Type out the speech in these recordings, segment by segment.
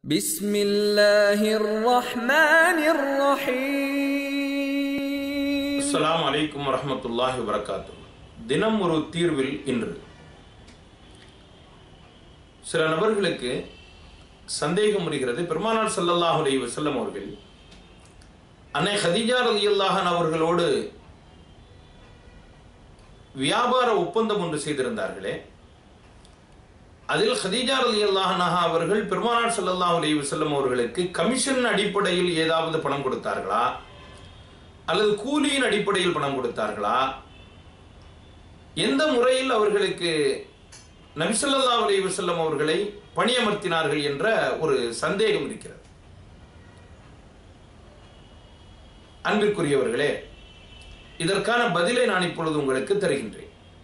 بسم الله الرحمن الرحيم அஸ்ஸலாமு அலைக்கும் வரஹ்மத்துல்லாஹி வபரகாத்து தினம் ஒரு தீர்வில் இன்று சில நபர்களுக்கு சந்தேகம் வருகிறது பெருமானார் ஸல்லல்லாஹு அலைஹி வஸல்லம் அவர்கள் அன்னை ஹதீஜா ரலியல்லாஹன் அவர்களோடு வியாபார ஒப்பந்தம் ஒன்று செய்திருந்தார்களே அதில் ஹதீஜா ரலியல்லாஹு அவர்கள் பெருமானார் ஸல்லல்லாஹு அலைஹி வஸல்லம் அவர்களுக்கு கமிஷன் அடிப்படையில் ஏதாவது பணம் கொடுத்தார்களா அல்லது கூலியின் அடிப்படையில் பணம் கொடுத்தார்களா எந்த முறையில் அவர்களுக்கு நபிசல்லா அலைஹி வஸல்லம் அவர்களை பணியமர்த்தினார்கள் என்ற ஒரு சந்தேகம் இருக்கிறது அன்பிற்குரியவர்களே இதற்கான பதிலை நான் இப்பொழுது உங்களுக்கு தருகின்றேன்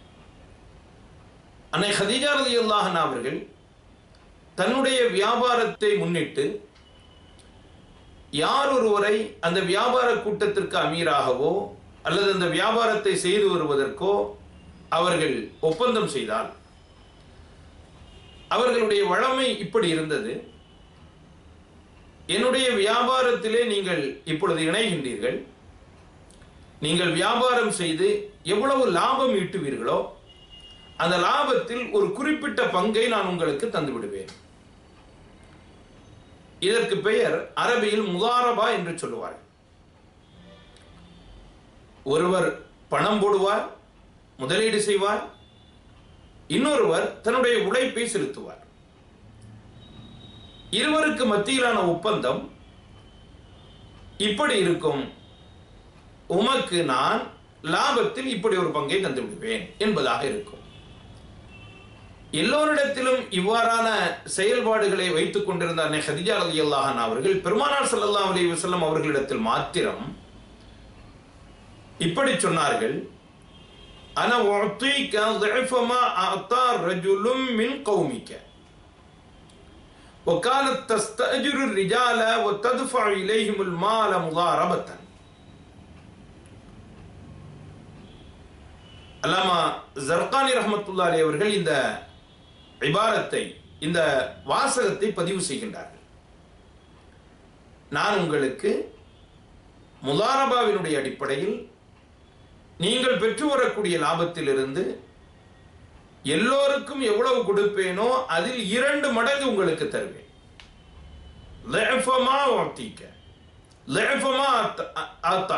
அன்னை ஹதீஜா ரலியல்லாஹு அன்ஹா அவர்கள் தன்னுடைய வியாபாரத்தை முன்னிட்டு யார் ஒருவரை அந்த வியாபார கூட்டத்திற்கு அமீராகவோ அல்லது அந்த வியாபாரத்தை செய்து வருவதற்கோ அவர்கள் ஒப்பந்தம் செய்தால் அவர்களுடைய வழமை இப்படி இருந்தது என்னுடைய வியாபாரத்திலே நீங்கள் இப்பொழுது இணைகின்றீர்கள் நீங்கள் வியாபாரம் செய்து எவ்வளவு லாபம் ஈட்டுவீர்களோ அந்த லாபத்தில் ஒரு குறிப்பிட்ட பங்கை நான் உங்களுக்கு தந்து விடுவேன் இதற்கு பெயர் அரபியில் முதாரபா என்று சொல்லுவார்கள் ஒருவர் பணம் போடுவார் முதலீடு செய்வார் இன்னொருவர் தன்னுடைய உழைப்பை செலுத்துவார் இருவருக்கு மத்தியிலான ஒப்பந்தம் இப்படி இருக்கும் உமக்கு நான் லாபத்தில் இப்படி ஒரு பங்கை தந்து விடுவேன் என்பதாக இருக்கும் எல்லோரிடத்திலும் இவ்வாறான செயல்பாடுகளை வைத்துக் கொண்டிருந்த அன்னை ஹதிஜா ரதி அல்லாஹன் அவர்கள் பெருமானார் ஸல்லல்லாஹு அலைஹி வஸல்லம் அவர்களிடத்தில் மாத்திரம் இப்படி சொன்னார்கள் அன உஅதீக ضعف ما اعطى رجل من قومك وكانت تستأجر الرجال وتدفع إليهم المال مضاربة அல்லாமா ஜர்கானி ரஹமத்துல்லா அலி அவர்கள் இந்த இபாரத்தை இந்த வாசகத்தை பதிவு செய்கின்றார்கள் நான் உங்களுக்கு முதாரபாவினுடைய அடிப்படையில் நீங்கள் பெற்று வரக்கூடிய லாபத்திலிருந்து எல்லோருக்கும் எவ்வளவு கொடுப்பேனோ அதில் இரண்டு மடங்கு உங்களுக்கு தருவேன் லேஃபமா வாத்திக்க லேஃபமா ஆத்தா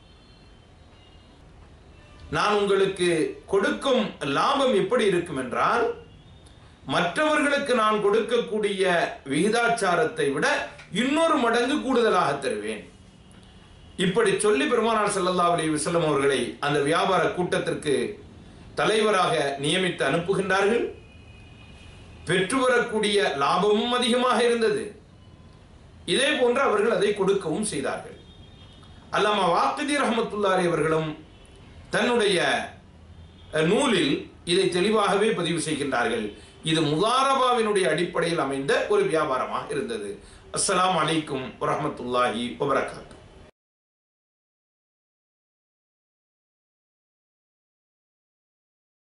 நான் உங்களுக்கு கொடுக்கும் லாபம் எப்படி இருக்கும் என்றால் மற்றவர்களுக்கு நான் கொடுக்கக்கூடிய விகிதாச்சாரத்தை விட இன்னொரு மடங்கு கூடுதலாக தருவேன் இப்படி சொல்லி பெருமானார் ஸல்லல்லாஹு அலைஹி வஸல்லம் அவர்களை அந்த வியாபார கூட்டத்திற்கு தலைவராக நியமித்து அனுப்புகின்றார்கள் பெற்று வரக்கூடிய லாபமும் அதிகமாக இருந்தது இதே போன்று அவர்கள் அதை கொடுக்கவும் செய்தார்கள் அல்லாமா வாக்குதி ரஹமத்துல்லாரி அவர்களும் தன்னுடைய நூலில் இதை தெளிவாகவே பதிவு செய்கின்றார்கள் இது முதாரபாவினுடைய அடிப்படையில் அமைந்த ஒரு வியாபாரமாக இருந்தது அஸ்ஸலாமு அலைக்கும் வரஹமத்துல்லாஹி வபரகாத்து